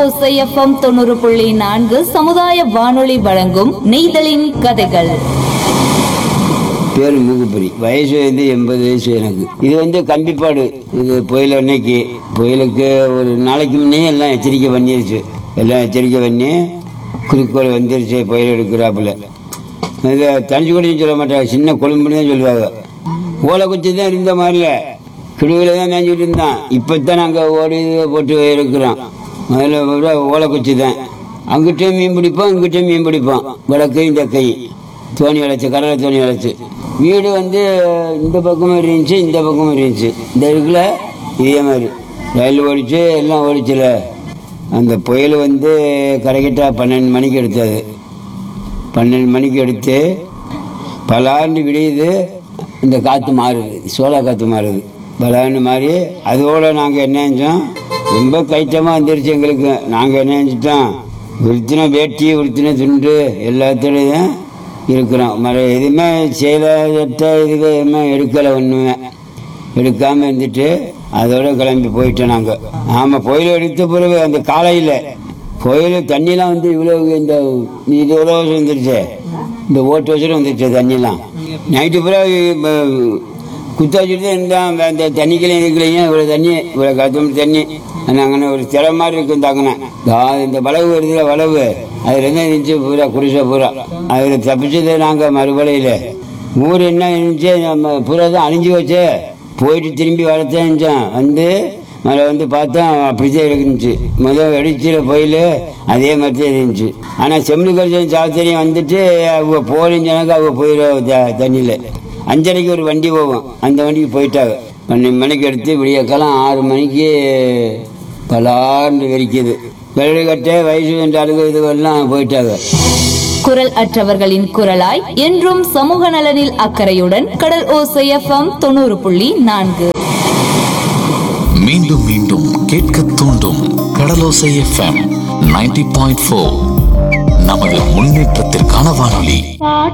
ஓசை எஃப்எம் தொண்ணூறு புள்ளி நான்கு சமுதாய வானொலி வழங்கும் நெய்தலின் கதைகள் பேர் மூக்குப்பொறி வயசு வந்து எண்பது வயசு எனக்கு இது வந்து கம்பிப்பாடு இது புயல் அன்னைக்கு புயலுக்கு ஒரு நாளைக்கு முன்னே எல்லாம் எச்சரிக்கை பண்ணிருச்சு எல்லாம் எச்சரிக்கை பண்ணி குறிக்கோள் வந்துருச்சு புயல் எடுக்கிறாப்புல இது தனிச்சு கூடயும் சொல்ல மாட்டாங்க சின்ன கொழும்புன்னு தான் சொல்லுவாங்க ஓலை குச்சி தான் இருந்த மாதிரில கிடுவில் தான் மேய்ஞ்சிட்டு இருந்தான் இப்போ தான் நாங்கள் ஓடி இது போட்டு இருக்கிறோம் முதல்ல விட ஓலை குச்சி தான் அங்கிட்டையும் மீன் பிடிப்போம் இங்கிட்டையும் மீன் பிடிப்போம் வடக்கையும் தெக்கையும் தோணி வளைச்சு கடலை தோணி வளைச்சு வீடு வந்து இந்த பக்கமும் இருந்துச்சு இந்த பக்கமும் இருந்துச்சு இந்த இருக்குல்ல இதே மாதிரி ரயில் ஓடிச்சு எல்லாம் ஓடிச்சுல அந்த புயல் வந்து கரெக்டாக பன்னெண்டு மணிக்கு எடுத்தது பன்னெண்டு மணிக்கு எடுத்து பலாண்டு விடியுது இந்த காற்று மாறுது சோளா காற்று மாறுது பலாண்டு மாறி அதோட நாங்கள் என்ன செஞ்சோம் ரொம்ப கைட்டமாக வந்துருச்சு எங்களுக்கு நாங்கள் என்ன செஞ்சிட்டோம் உடுத்தின வேட்டி உடுத்தின துண்டு எல்லாத்துலேயும் இருக்கிறோம் மர எதுவுமே சேலை சட்டை இதுக்கு எதுவுமே எடுக்கலை ஒன்றுமே எடுக்காமல் இருந்துட்டு அதோட கிளம்பி போயிட்டோம் நாங்கள் ஆமாம் புயல் எடுத்த பிறகு அந்த காலையில் புயல் தண்ணிலாம் வந்து இவ்வளோ இந்த இது எவ்வளோ வந்துருச்சு இந்த ஓட்டு வச்சுட்டு வந்துருச்சு தண்ணிலாம் நைட்டு பூரா குத்த வச்சுட்டு இருந்தான் அந்த தண்ணிக்கலையும் இதுக்கலையும் இவ்வளோ தண்ணி இவ்வளோ கத்தம் தண்ணி நாங்கள் ஒரு திரை மாதிரி இருக்கும் தாங்கண்ணே இந்த வளவு வருதுல வளவு அதில் என்ன இருந்துச்சு பூரா குடிசை பூரா அதில் தப்பிச்சது நாங்கள் மறுபலையில் ஊர் என்ன இருந்துச்சு நம்ம பூரா தான் அழிஞ்சு வச்சு போயிட்டு திரும்பி வரத்தான் இருந்துச்சோம் வந்து மழை வந்து பார்த்தா அப்படிதான் இருந்துச்சு முதல் வெடிச்சில போயில அதே மாதிரி தான் இருந்துச்சு ஆனால் செம்மு கரிசன் சாத்திரியம் வந்துட்டு அவங்க போலிஞ்சனாக்க அவங்க போயிடும் தண்ணியில் அஞ்சரைக்கு ஒரு வண்டி போகும் அந்த வண்டிக்கு போயிட்டாங்க பன்னெண்டு மணிக்கு எடுத்து விடியக்காலம் ஆறு மணிக்கு பலாண்டு வெடிக்குது வெள்ளக்கட்டை வயசு ரெண்டு அழுகு இதுவெல்லாம் போயிட்டாங்க குரல் அற்றவர்களின் குரலாய் என்றும் சமூக நலனில் அக்கறையுடன் கடல் ஓசை எஃப்எம் தொண்ணூறு புள்ளி நான்கு மீண்டும் மீண்டும் கேட்க தூண்டும் Kadalosai FM ninety point four நமது முன்னேற்றத்திற்கான வானொலி